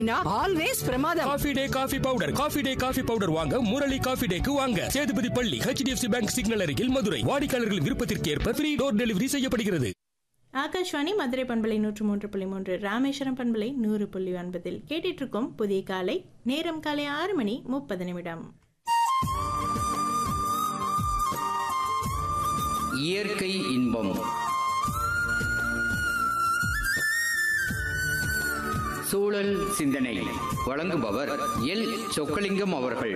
always பிரமாதம் coffee day coffee powder coffee day coffee powder வாங்க Murali coffee டேக்கு வாங்க சேதுபதி பள்ளி ஹெச்டிஎஃப்சி பேங்க் சிக்னல் அருகில் மதுரை வாடிக்கையாளர்களின் விருப்பத்திற்கு ஏற்ப ஃப்ரீ டோர் டெலிவரி செய்யப்படுகிறது ஆகாஷ்வாணி மதுரை பண்பலை நூற்று மூன்று புள்ளி மூன்று ராமேஸ்வரம் பண்பலை நூறு புள்ளி ஒன்பதில் கேட்டுட்டு இருக்கோம் புதிய காலை நேரம் காலை ஆறு மணி முப்பது நிமிடம் இயற்கை இன்பம் சூழல் சிந்தனை வழங்குபவர் எல் சொக்கலிங்கம் அவர்கள்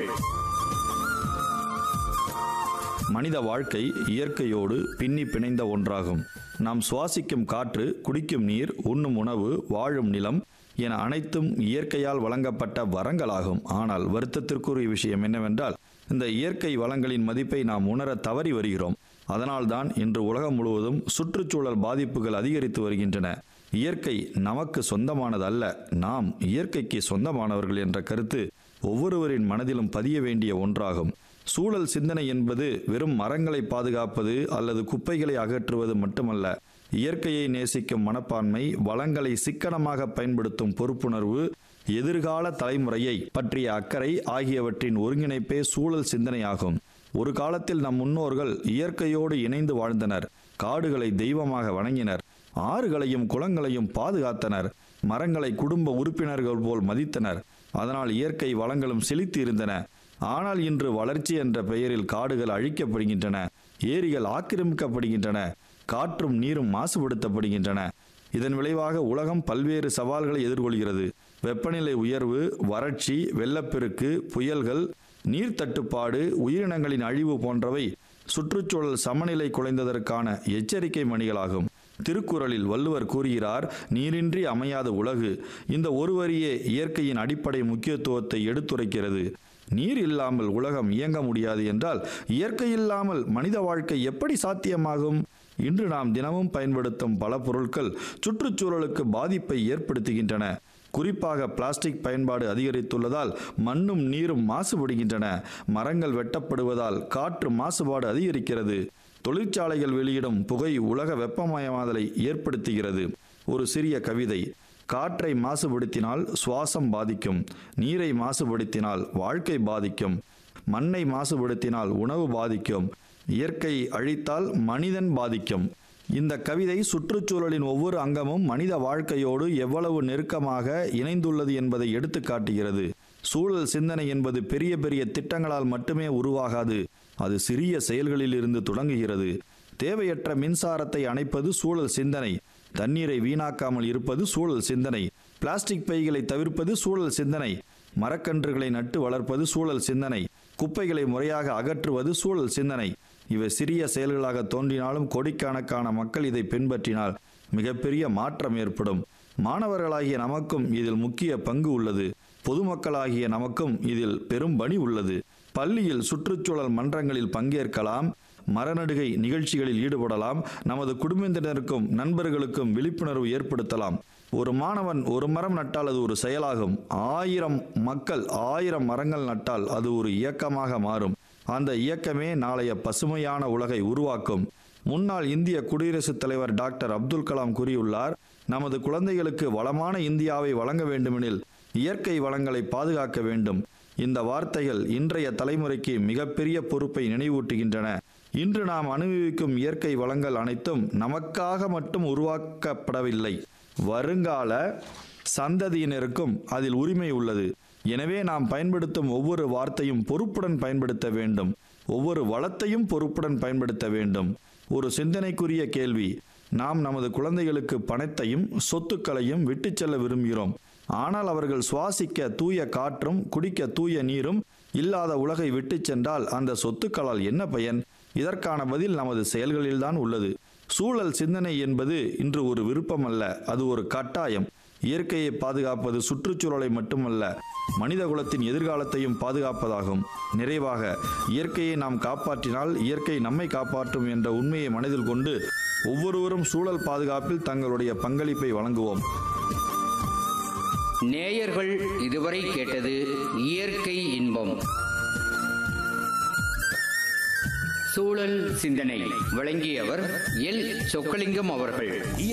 மனித வாழ்க்கை இயற்கையோடு பின்னி பிணைந்த ஒன்றாகும் நாம் சுவாசிக்கும் காற்று குடிக்கும் நீர் உண்ணும் உணவு வாழும் நிலம் என அனைத்தும் இயற்கையால் வழங்கப்பட்ட வரங்களாகும் ஆனால் வருத்தத்திற்குரிய விஷயம் என்னவென்றால் இந்த இயற்கை வளங்களின் மதிப்பை நாம் உணர தவறி வருகிறோம் அதனால்தான் இன்று உலகம் முழுவதும் சுற்றுச்சூழல் பாதிப்புகள் அதிகரித்து வருகின்றன இயற்கை நமக்கு சொந்தமானது அல்ல நாம் இயற்கைக்கு சொந்தமானவர்கள் என்ற கருத்து ஒவ்வொருவரின் மனதிலும் பதிய வேண்டிய ஒன்றாகும் சூழல் சிந்தனை என்பது வெறும் மரங்களை பாதுகாப்பது அல்லது குப்பைகளை அகற்றுவது மட்டுமல்ல இயற்கையை நேசிக்கும் மனப்பான்மை வளங்களை சிக்கனமாக பயன்படுத்தும் பொறுப்புணர்வு எதிர்கால தலைமுறையை பற்றிய அக்கறை ஆகியவற்றின் ஒருங்கிணைப்பே சூழல் சிந்தனையாகும் ஒரு காலத்தில் நம் முன்னோர்கள் இயற்கையோடு இணைந்து வாழ்ந்தனர் காடுகளை தெய்வமாக வணங்கினர் ஆறுகளையும் குளங்களையும் பாதுகாத்தனர் மரங்களை குடும்ப உறுப்பினர்கள் போல் மதித்தனர் அதனால் இயற்கை வளங்களும் செழித்து இருந்தன ஆனால் இன்று வளர்ச்சி என்ற பெயரில் காடுகள் அழிக்கப்படுகின்றன ஏரிகள் ஆக்கிரமிக்கப்படுகின்றன காற்றும் நீரும் மாசுபடுத்தப்படுகின்றன இதன் விளைவாக உலகம் பல்வேறு சவால்களை எதிர்கொள்கிறது வெப்பநிலை உயர்வு வறட்சி வெள்ளப்பெருக்கு புயல்கள் நீர் தட்டுப்பாடு உயிரினங்களின் அழிவு போன்றவை சுற்றுச்சூழல் சமநிலை குலைந்ததற்கான எச்சரிக்கை மணிகளாகும் திருக்குறளில் வள்ளுவர் கூறுகிறார் நீரின்றி அமையாத உலகு இந்த ஒரு வரியே இயற்கையின் அடிப்படை முக்கியத்துவத்தை எடுத்துரைக்கிறது நீர் இல்லாமல் உலகம் இயங்க முடியாது என்றால் இயற்கை இல்லாமல் மனித வாழ்க்கை எப்படி சாத்தியமாகும் இன்று நாம் தினமும் பயன்படுத்தும் பல பொருட்கள் சுற்றுச்சூழலுக்கு பாதிப்பை ஏற்படுத்துகின்றன குறிப்பாக பிளாஸ்டிக் பயன்பாடு அதிகரித்துள்ளதால் மண்ணும் நீரும் மாசுபடுகின்றன மரங்கள் வெட்டப்படுவதால் காற்று மாசுபாடு அதிகரிக்கிறது தொழிற்சாலைகள் வெளியிடும் புகை உலக வெப்பமயமாதலை ஏற்படுத்துகிறது ஒரு சிறிய கவிதை காற்றை மாசுபடுத்தினால் சுவாசம் பாதிக்கும் நீரை மாசுபடுத்தினால் வாழ்க்கை பாதிக்கும் மண்ணை மாசுபடுத்தினால் உணவு பாதிக்கும் இயற்கை அழித்தால் மனிதன் பாதிக்கும் இந்த கவிதை சுற்றுச்சூழலின் ஒவ்வொரு அங்கமும் மனித வாழ்க்கையோடு எவ்வளவு நெருக்கமாக இணைந்துள்ளது என்பதை எடுத்து காட்டுகிறது சூழல் சிந்தனை என்பது பெரிய பெரிய திட்டங்களால் மட்டுமே உருவாகாது அது சிறிய செயல்களில் இருந்து தொடங்குகிறது தேவையற்ற மின்சாரத்தை அணைப்பது சூழல் சிந்தனை தண்ணீரை வீணாக்காமல் இருப்பது சூழல் சிந்தனை பிளாஸ்டிக் பைகளை தவிர்ப்பது சூழல் சிந்தனை மரக்கன்றுகளை நட்டு வளர்ப்பது சூழல் சிந்தனை குப்பைகளை முறையாக அகற்றுவது சூழல் சிந்தனை இவை சிறிய செயல்களாக தோன்றினாலும் கோடிக்கணக்கான மக்கள் இதை பின்பற்றினால் மிகப்பெரிய மாற்றம் ஏற்படும் மாணவர்களாகிய நமக்கும் இதில் முக்கிய பங்கு உள்ளது பொதுமக்களாகிய நமக்கும் இதில் பெரும் பணி உள்ளது பள்ளியில் சுற்றுச்சூழல் மன்றங்களில் பங்கேற்கலாம் மரநடுகை நிகழ்ச்சிகளில் ஈடுபடலாம் நமது குடும்பத்தினருக்கும் நண்பர்களுக்கும் விழிப்புணர்வு ஏற்படுத்தலாம் ஒரு மாணவன் ஒரு மரம் நட்டால் அது ஒரு செயலாகும் ஆயிரம் மக்கள் ஆயிரம் மரங்கள் நட்டால் அது ஒரு இயக்கமாக மாறும் அந்த இயக்கமே நாளைய பசுமையான உலகை உருவாக்கும் முன்னாள் இந்திய குடியரசுத் தலைவர் டாக்டர் அப்துல் கலாம் கூறியுள்ளார் நமது குழந்தைகளுக்கு வளமான இந்தியாவை வழங்க வேண்டுமெனில் இயற்கை வளங்களை பாதுகாக்க வேண்டும் இந்த வார்த்தைகள் இன்றைய தலைமுறைக்கு மிகப்பெரிய பொறுப்பை நினைவூட்டுகின்றன இன்று நாம் அனுபவிக்கும் இயற்கை வளங்கள் அனைத்தும் நமக்காக மட்டும் உருவாக்கப்படவில்லை வருங்கால சந்ததியினருக்கும் அதில் உரிமை உள்ளது எனவே நாம் பயன்படுத்தும் ஒவ்வொரு வார்த்தையும் பொறுப்புடன் பயன்படுத்த வேண்டும் ஒவ்வொரு வளத்தையும் பொறுப்புடன் பயன்படுத்த வேண்டும் ஒரு சிந்தனைக்குரிய கேள்வி நாம் நமது குழந்தைகளுக்கு பணத்தையும் சொத்துக்களையும் விட்டுச் செல்ல விரும்புகிறோம் ஆனால் அவர்கள் சுவாசிக்க தூய காற்றும் குடிக்க தூய நீரும் இல்லாத உலகை விட்டுச் சென்றால் அந்த சொத்துக்களால் என்ன பயன் இதற்கான பதில் நமது செயல்களில்தான் உள்ளது சூழல் சிந்தனை என்பது இன்று ஒரு விருப்பம் அல்ல அது ஒரு கட்டாயம் இயற்கையை பாதுகாப்பது சுற்றுச்சூழலை மட்டுமல்ல மனித குலத்தின் எதிர்காலத்தையும் பாதுகாப்பதாகும் நிறைவாக இயற்கையை நாம் காப்பாற்றினால் இயற்கை நம்மை காப்பாற்றும் என்ற உண்மையை மனதில் கொண்டு ஒவ்வொருவரும் சூழல் பாதுகாப்பில் தங்களுடைய பங்களிப்பை வழங்குவோம் நேயர்கள் இதுவரை கேட்டது இயற்கை இன்பம் சூழல் சிந்தனை வழங்கியவர் எல் சொக்கலிங்கம் அவர்கள்